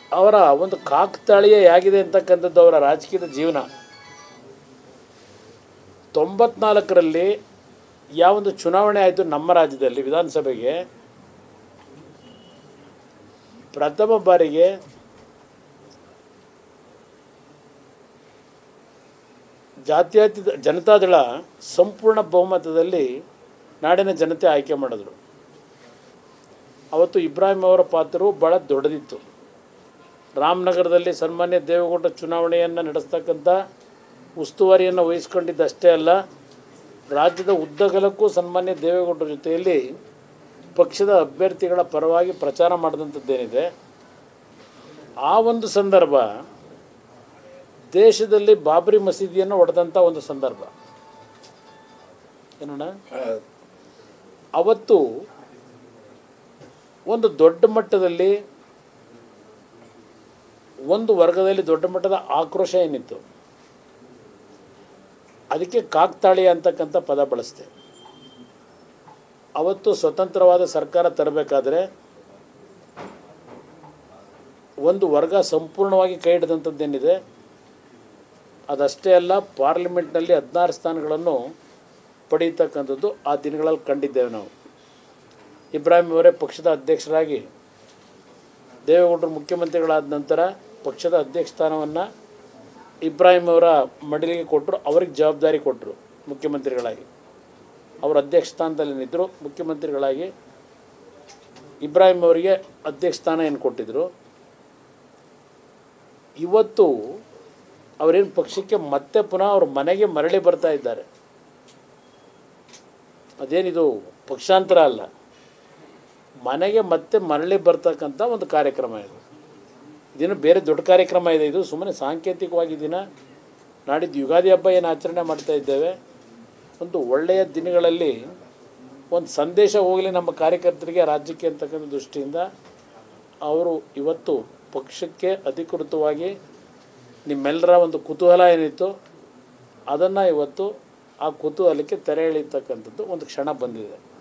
ಅವರ ಒಂದು ಕಾಕತಾಳೀಯ ಹೇಗಿದೆ ಅಂತಕ್ಕಂಥದ್ದು ಅವರ ರಾಜಕೀಯದ ಜೀವನ ತೊಂಬತ್ನಾಲ್ಕರಲ್ಲಿ ಯಾವೊಂದು ಚುನಾವಣೆ ಆಯಿತು ನಮ್ಮ ರಾಜ್ಯದಲ್ಲಿ ವಿಧಾನಸಭೆಗೆ ಪ್ರಥಮ ಬಾರಿಗೆ ಜಾತ್ಯತೀತ ಜನತಾದಳ ಸಂಪೂರ್ಣ ಬಹುಮತದಲ್ಲಿ ನಾಡಿನ ಜನತೆ ಆಯ್ಕೆ ಮಾಡಿದ್ರು ಅವತ್ತು ಇಬ್ರಾಹಿಂ ಅವರ ಪಾತ್ರವು ಭಾಳ ದೊಡ್ಡದಿತ್ತು ರಾಮನಗರದಲ್ಲಿ ಸನ್ಮಾನ್ಯ ದೇವೇಗೌಡ ಚುನಾವಣೆಯನ್ನು ನಡೆಸ್ತಕ್ಕಂಥ ಉಸ್ತುವಾರಿಯನ್ನು ವಹಿಸ್ಕೊಂಡಿದ್ದಷ್ಟೇ ಅಲ್ಲ ರಾಜ್ಯದ ಉದ್ದಗಲಕ್ಕೂ ಸನ್ಮಾನ್ಯ ದೇವೇಗೌಡರ ಜೊತೆಯಲ್ಲಿ ಪಕ್ಷದ ಅಭ್ಯರ್ಥಿಗಳ ಪರವಾಗಿ ಪ್ರಚಾರ ಮಾಡಿದಂಥದ್ದೇನಿದೆ ಆ ಒಂದು ಸಂದರ್ಭ ದೇಶದಲ್ಲಿ ಬಾಬರಿ ಮಸೀದಿಯನ್ನು ಹೊಡೆದಂಥ ಒಂದು ಸಂದರ್ಭ ಏನಣ್ಣ ಅವತ್ತು ಒಂದು ದೊಡ್ಡ ಮಟ್ಟದಲ್ಲಿ ಒಂದು ವರ್ಗದಲ್ಲಿ ದೊಡ್ಡ ಮಟ್ಟದ ಆಕ್ರೋಶ ಏನಿತ್ತು ಅದಕ್ಕೆ ಕಾಕ್ತಾಳಿ ಅಂತಕ್ಕಂಥ ಪದ ಬಳಸ್ತೆ ಅವತ್ತು ಸ್ವತಂತ್ರವಾದ ಸರ್ಕಾರ ತರಬೇಕಾದ್ರೆ ಒಂದು ವರ್ಗ ಸಂಪೂರ್ಣವಾಗಿ ಕೈ ಹಿಡಿದಂಥದ್ದೇನಿದೆ ಅದಷ್ಟೇ ಅಲ್ಲ ಪಾರ್ಲಿಮೆಂಟ್ನಲ್ಲಿ ಹದಿನಾರು ಸ್ಥಾನಗಳನ್ನು ಪಡೀತಕ್ಕಂಥದ್ದು ಆ ದಿನಗಳಲ್ಲಿ ಕಂಡಿದ್ದೇವೆ ನಾವು ಇಬ್ರಾಹಿಂ ಅವರೇ ಪಕ್ಷದ ಅಧ್ಯಕ್ಷರಾಗಿ ದೇವೇಗೌಡರು ಮುಖ್ಯಮಂತ್ರಿಗಳಾದ ನಂತರ ಪಕ್ಷದ ಅಧ್ಯಕ್ಷ ಸ್ಥಾನವನ್ನು ಇಬ್ರಾಹಿಂ ಅವರ ಮಡಿಲಿಗೆ ಕೊಟ್ಟರು ಅವ್ರಿಗೆ ಜವಾಬ್ದಾರಿ ಕೊಟ್ಟರು ಮುಖ್ಯಮಂತ್ರಿಗಳಾಗಿ ಅವರು ಅಧ್ಯಕ್ಷ ಸ್ಥಾನದಲ್ಲಿ ನಿಂತರು ಮುಖ್ಯಮಂತ್ರಿಗಳಾಗಿ ಇಬ್ರಾಹಿಂ ಅವರಿಗೆ ಅಧ್ಯಕ್ಷ ಸ್ಥಾನ ಏನು ಕೊಟ್ಟಿದ್ದರು ಇವತ್ತು ಅವರೇನು ಪಕ್ಷಕ್ಕೆ ಮತ್ತೆ ಪುನಃ ಅವ್ರ ಮನೆಗೆ ಮರಳಿ ಬರ್ತಾ ಇದ್ದಾರೆ ಅದೇನಿದು ಪಕ್ಷಾಂತರ ಅಲ್ಲ ಮನೆಗೆ ಮತ್ತೆ ಮರಳಿ ಬರ್ತಕ್ಕಂಥ ಒಂದು ಕಾರ್ಯಕ್ರಮ ಇದು ಇದೇನು ಬೇರೆ ದೊಡ್ಡ ಕಾರ್ಯಕ್ರಮ ಇದೆ ಇದು ಸುಮ್ಮನೆ ಸಾಂಕೇತಿಕವಾಗಿ ದಿನ ನಾಡಿದ್ದು ಯುಗಾದಿ ಹಬ್ಬ ಏನು ಆಚರಣೆ ಮಾಡ್ತಾ ಇದ್ದೇವೆ ಒಂದು ಒಳ್ಳೆಯ ದಿನಗಳಲ್ಲಿ ಒಂದು ಸಂದೇಶ ಹೋಗಲಿ ನಮ್ಮ ಕಾರ್ಯಕರ್ತರಿಗೆ ರಾಜ್ಯಕ್ಕೆ ಅಂತಕ್ಕಂಥ ದೃಷ್ಟಿಯಿಂದ ಅವರು ಇವತ್ತು ಪಕ್ಷಕ್ಕೆ ಅಧಿಕೃತವಾಗಿ ನಿಮ್ಮೆಲ್ಲರ ಒಂದು ಕುತೂಹಲ ಏನಿತ್ತು ಅದನ್ನು ಇವತ್ತು ಆ ಕುತೂಹಲಕ್ಕೆ ತೆರೆ ಎಳೀತಕ್ಕಂಥದ್ದು ಒಂದು ಕ್ಷಣ ಬಂದಿದೆ